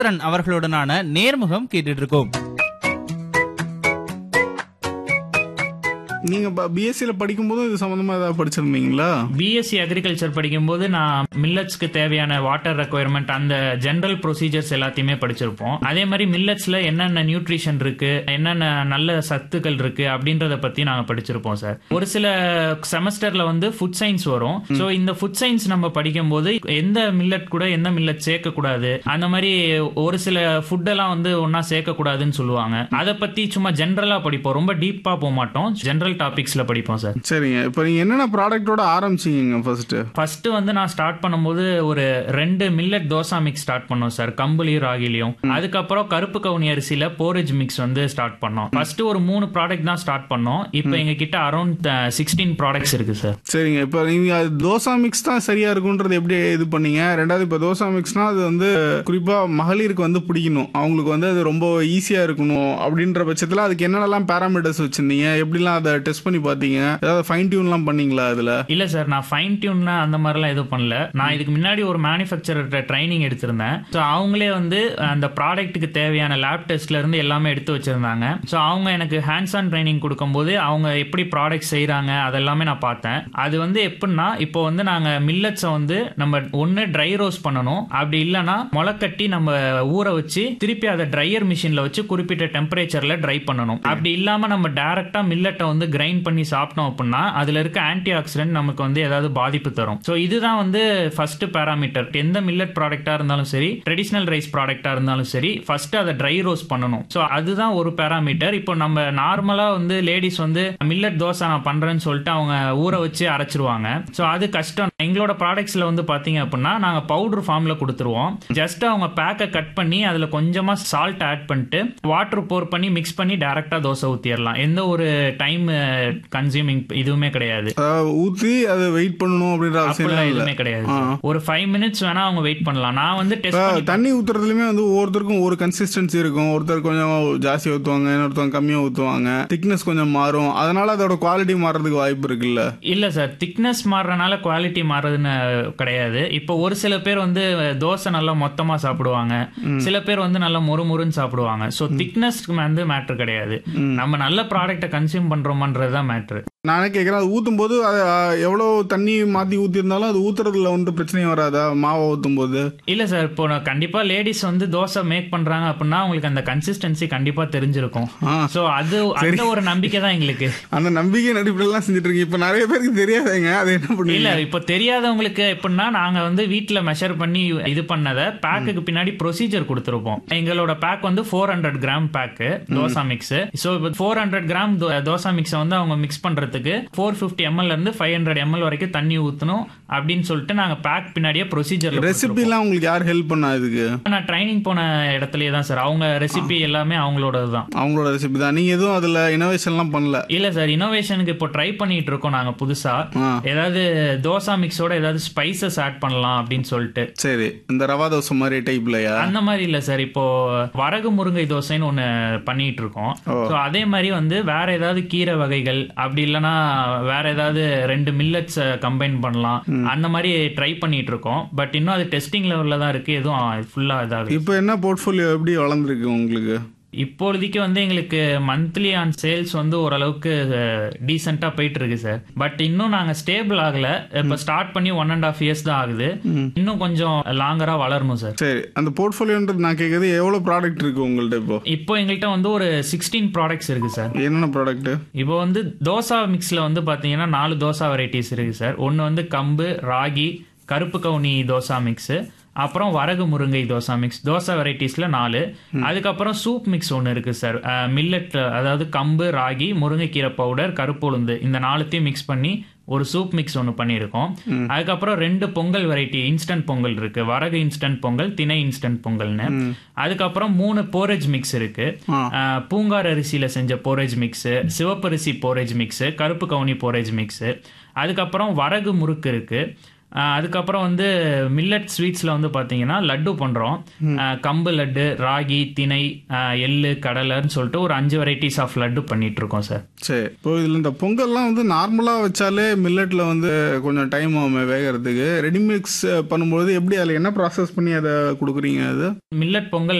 சந்திரன் அவர்களுடனான நேர்முகம் கேட்டுட்டு இருக்கோம் நீங்க பிஎஸ்சியில் படிக்கும்போது இது சம்பந்தமா ஏதாவது படிச்சிருந்தீங்களா பிஎஸ்சி அக்ரிகல்ச்சர் படிக்கும்போது நான் மில்லட்ஸ்க்கு தேவையான வாட்டர் ரெக்குயர்மெண்ட் அந்த ஜெனரல் ப்ரொசீஜர்ஸ் எல்லாத்தையுமே படிச்சிருப்போம் அதே மாதிரி மில்லட்ஸ்ல என்னென்ன நியூட்ரிஷன் இருக்கு என்னென்ன நல்ல சத்துக்கள் இருக்கு அப்படின்றத பத்தி நாங்க படிச்சிருப்போம் சார் ஒரு சில செமஸ்டர்ல வந்து ஃபுட் சயின்ஸ் வரும் ஸோ இந்த ஃபுட் சயின்ஸ் நம்ம படிக்கும்போது எந்த மில்லட் கூட எந்த மில்லட் சேர்க்க கூடாது அந்த மாதிரி ஒரு சில ஃபுட் எல்லாம் வந்து ஒன்னா சேர்க்க கூடாதுன்னு சொல்லுவாங்க அதை பத்தி சும்மா ஜென்ரலா படிப்போம் ரொம்ப டீப்பா போக மாட்டோம் ஜென்ரல் டாபிக்ஸ்ல படிப்போம் சார் சரிங்க இப்போ நீங்க என்னென்ன ப்ராடக்ட்டோட ஆரம்பிச்சீங்க ஃபர்ஸ்ட் ஃபர்ஸ்ட் வந்து நான் ஸ்டார்ட் பண்ணும்போது ஒரு ரெண்டு மில்லட் தோசா மிக்ஸ் ஸ்டார்ட் பண்ணோம் சார் கம்புலியும் ராகிலையும் அதுக்கப்புறம் கருப்பு கவுனி அரிசியில போரேஜ் மிக்ஸ் வந்து ஸ்டார்ட் பண்ணோம் ஃபர்ஸ்ட் ஒரு மூணு ப்ராடக்ட் தான் ஸ்டார்ட் பண்ணோம் இப்போ எங்க கிட்ட அரௌண்ட் சிக்ஸ்டீன் ப்ராடக்ட்ஸ் இருக்கு சார் சரிங்க இப்போ நீங்க அது தோசா மிக்ஸ் தான் சரியா இருக்குன்றது எப்படி இது பண்ணீங்க ரெண்டாவது இப்போ தோசா மிக்ஸ்னா அது வந்து குறிப்பா மகளிருக்கு வந்து பிடிக்கணும் அவங்களுக்கு வந்து அது ரொம்ப ஈஸியா இருக்கணும் அப்படின்ற பட்சத்தில் அதுக்கு என்னென்னலாம் பேராமீட்டர்ஸ் வச்சிருந்தீங்க எப்படிலாம் அதை டெஸ்ட் பண்ணி பார்த்தீங்க ஏதாவது ஃபைன் டியூன்லாம் பண்ணீங்களா அதுல இல்ல சார் நான் ஃபைன் டியூன்னா அந்த மாதிரிலாம் எதுவும் பண்ணல நான் இதுக்கு முன்னாடி ஒரு மேனுஃபேக்சரர் ட்ரைனிங் எடுத்திருந்தேன் ஸோ அவங்களே வந்து அந்த ப்ராடக்ட்டுக்கு தேவையான லேப் டெஸ்ட்ல இருந்து எல்லாமே எடுத்து வச்சிருந்தாங்க ஸோ அவங்க எனக்கு ஹேண்ட்ஸ் ஆன் ட்ரைனிங் கொடுக்கும்போது அவங்க எப்படி ப்ராடக்ட் செய்றாங்க அதெல்லாமே நான் பார்த்தேன் அது வந்து எப்படின்னா இப்போ வந்து நாங்க மில்லட்ஸை வந்து நம்ம ஒன்று ட்ரை ரோஸ்ட் பண்ணணும் அப்படி இல்லைன்னா முளைக்கட்டி நம்ம ஊற வச்சு திருப்பி அதை ட்ரையர் மிஷின்ல வச்சு குறிப்பிட்ட டெம்பரேச்சர்ல ட்ரை பண்ணணும் அப்படி இல்லாம நம்ம டைரக்டா மில்லட்டை வந்து கிரைண்ட் பண்ணி சாப்பிட்டோம் அப்படின்னா அதுல இருக்க ஆன்டி ஆக்சிடென்ட் நமக்கு வந்து ஏதாவது பாதிப்பு தரும் ஸோ இதுதான் வந்து ஃபர்ஸ்ட் பேராமீட்டர் எந்த மில்லட் ப்ராடக்டா இருந்தாலும் சரி ட்ரெடிஷனல் ரைஸ் ப்ராடக்டா இருந்தாலும் சரி ஃபர்ஸ்ட் அதை ட்ரை ரோஸ்ட் பண்ணணும் ஸோ அதுதான் ஒரு பேராமீட்டர் இப்போ நம்ம நார்மலா வந்து லேடிஸ் வந்து மில்லட் தோசை நான் பண்றேன்னு சொல்லிட்டு அவங்க ஊற வச்சு அரைச்சிருவாங்க ஸோ அது கஷ்டம் எங்களோட ப்ராடக்ட்ஸ்ல வந்து பாத்தீங்க அப்படின்னா நாங்க பவுடர் ஃபார்ம்ல கொடுத்துருவோம் ஜஸ்ட் அவங்க பேக்கை கட் பண்ணி அதுல கொஞ்சமா சால்ட் ஆட் பண்ணிட்டு வாட்டர் போர் பண்ணி மிக்ஸ் பண்ணி டைரக்டா தோசை ஊத்திடலாம் எந்த ஒரு டைம் கன்சியூமிங் இதுவுமே கிடையாது அதாவது ஊற்றி அதை வெயிட் பண்ணணும் அப்படின்ற அவசியம் அப்படிலாம் இல்லை எதுவுமே கிடையாது ஒரு ஃபைவ் மினிட்ஸ் வேணா அவங்க வெயிட் பண்ணலாம் நான் வந்து இப்போ டெஸ்ட் பண்ணி தண்ணி ஊத்துறதுலயுமே வந்து ஒவ்வொருத்தருக்கும் ஒரு கன்சிஸ்டன்சி இருக்கும் ஒருத்தர் கொஞ்சம் ஜாஸ்தி ஊற்றுவாங்க இன்னொருத்தவங்க கம்மியாக ஊற்றுவாங்க திக்னஸ் கொஞ்சம் மாறும் அதனால அதோட குவாலிட்டி மாறுறதுக்கு வாய்ப்பு இருக்குல்ல இல்ல சார் திக்னஸ் மாறுறதுனால குவாலிட்டி மாறுறதுன்னு கிடையாது இப்போ ஒரு சில பேர் வந்து தோசை நல்லா மொத்தமா சாப்பிடுவாங்க சில பேர் வந்து நல்லா மொறு மொறுன்னு சாப்பிடுவாங்க ஸோ திக்னஸ் வந்து மேட்ரு கிடையாது நம்ம நல்ல ப்ராடக்ட்டை கன்சியூம் பண்றோமன்றது தான் மேட்ரு நானே கேட்குறேன் அது ஊற்றும் போது அது ஆ, எவ்வளோ தண்ணி மாற்றி ஊற்றிருந்தாலும் அது ஊத்துறதுல வந்து பிரச்சனையும் வராதா மாவை ஊற்றும் போது இல்ல சார் இப்போ நான் கண்டிப்பா லேடிஸ் வந்து தோசை மேக் பண்றாங்க அப்படின்னா அவங்களுக்கு அந்த கன்சிஸ்டன்சி கண்டிப்பா தெரிஞ்சிருக்கும் ஆ. சோ அது அந்த ஒரு நம்பிக்கை தான் எங்களுக்கு அந்த நம்பிக்கை நடிப்புலாம் செஞ்சுட்டு இருக்கீங்க இப்போ நிறைய பேருக்கு தெரியாதுங்க அது என்ன இல்ல பண்ணுவீங்க இப்ப தெரியாதவங்களுக்கு எப்படின்னா நாங்க வந்து வீட்ல மெஷர் பண்ணி இது பண்ணத பேக்குக்கு பின்னாடி ப்ரொசீஜர் கொடுத்துருப்போம் எங்களோட பேக் வந்து four hundred gram pack dosa mix so இப்போ ஃபோர் ஹண்ட்ரட் கிராம் தோசா மிக்ஸை வந்து அவங்க மிக்ஸ் பண்றதுக்கு ஃபோர் ஃபிஃப்டி எம்எல் இருந்து ஃபைவ் ஹண்ட்ரட் எம்எல் வரைக்கும் தண்ணி ஊத்தணும் அப்படின்னு சொல்லிட்டு நாங்க பேக் பின்னாடியே ப்ரொசீஜர் ரெசிபிலாம் உங்களுக்கு யார் ஹெல்ப் பண்ணா இதுக்கு நான் ட்ரைனிங் போன இடத்துலயே தான் சார் அவங்க ரெசிபி எல்லாமே அவங்களோடது தான் அவங்களோட ரெசிபி தான் நீங்கள் எதுவும் அதில் இனோவேஷன்லாம் பண்ணல இல்ல சார் இனோவேஷனுக்கு இப்போ ட்ரை பண்ணிட்டு இருக்கோம் நாங்க புதுசா ஆ. ஏதாவது தோசா மிக்ஸோட ஏதாவது ஸ்பைசஸ் ஆட் பண்ணலாம் அப்படின்னு சொல்லிட்டு சரி இந்த ரவா தோசை மாதிரி டைப்லையா அந்த மாதிரி இல்ல சார் இப்போ வரகு முருங்கை தோசைன்னு ஒண்ணு பண்ணிட்டு இருக்கோம் ஸோ அதே மாதிரி வந்து வேற ஏதாவது கீரை வகைகள் அப்படி இல்லைன்னா வேற ஏதாவது ரெண்டு மில்லட்ஸ் கம்பைன் பண்ணலாம் அந்த மாதிரி ட்ரை பண்ணிட்டு இருக்கோம் பட் இன்னும் அது டெஸ்டிங் லெவல்ல தான் இருக்கு எதுவும் ஃபுல்லா இதாக இப்போ என்ன போர்ட்ஃபோலியோ எப்படி வளர்ந்துருக்கு உங்களுக்கு இப்பொழுதைக்கு வந்து எங்களுக்கு மந்த்லி ஆன் சேல்ஸ் வந்து ஓரளவுக்கு டீசெண்டா போயிட்டு இருக்கு சார் பட் இன்னும் நாங்க ஸ்டேபிள் ஆகல இப்ப ஸ்டார்ட் பண்ணி ஒன் அண்ட் ஆஃப் இயர்ஸ் தான் ஆகுது இன்னும் கொஞ்சம் லாங்கரா வளரணும் சார் சரி அந்த போர்ட்ஃபோலியோன்றது நான் கேட்குறது எவ்வளோ ப்ராடக்ட் இருக்கு உங்கள்ட்ட இப்போ இப்போ எங்கள்கிட்ட வந்து ஒரு சிக்ஸ்டீன் ப்ராடக்ட்ஸ் இருக்கு சார் என்னென்ன ப்ராடக்ட் இப்போ வந்து தோசா மிக்ஸில் வந்து பார்த்தீங்கன்னா நாலு தோசா வெரைட்டிஸ் இருக்கு சார் ஒன்று வந்து கம்பு ராகி கருப்பு கவுனி தோசா மிக்ஸு அப்புறம் வரகு முருங்கை தோசா மிக்ஸ் தோசை வெரைட்டிஸ்ல நாலு அதுக்கப்புறம் சூப் மிக்ஸ் ஒன்று இருக்கு சார் மில்லட் அதாவது கம்பு ராகி முருங்கைக்கீரை பவுடர் கருப்பு உளுந்து இந்த நாலுத்தையும் மிக்ஸ் பண்ணி ஒரு சூப் மிக்ஸ் ஒன்று பண்ணியிருக்கோம் அதுக்கப்புறம் ரெண்டு பொங்கல் வெரைட்டி இன்ஸ்டன்ட் பொங்கல் இருக்கு வரகு இன்ஸ்டன்ட் பொங்கல் திணை இன்ஸ்டன்ட் பொங்கல்னு அதுக்கப்புறம் மூணு போரேஜ் மிக்ஸ் இருக்கு அஹ், பூங்கார் அரிசியில செஞ்ச போரேஜ் மிக்ஸ் சிவப்பரிசி போரேஜ் மிக்ஸ் கருப்பு கவுனி போரேஜ் மிக்ஸ் அதுக்கப்புறம் வரகு முறுக்கு இருக்கு ஆஹ் அதுக்கப்புறம் வந்து மில்லட் ஸ்வீட்ஸில் வந்து பார்த்தீங்கன்னா லட்டு பண்ணுறோம் கம்பு லட்டு ராகி திணை ஆஹ் எள்ளு கடலைன்னு சொல்லிட்டு ஒரு அஞ்சு வெரைட்டிஸ் ஆஃப் லட்டு பண்ணிட்டு இருக்கோம் சார் சரி இப்போ இதில் இந்த பொங்கல்லாம் வந்து நார்மலாக வச்சாலே மில்லட்டில் வந்து கொஞ்சம் டைம் ஆகும் வேகிறதுக்கு ரெடிமிக்ஸ் பண்ணும்போது எப்படி அதில் என்ன ப்ராசஸ் பண்ணி அதை கொடுக்குறீங்க அது மில்லட் பொங்கல்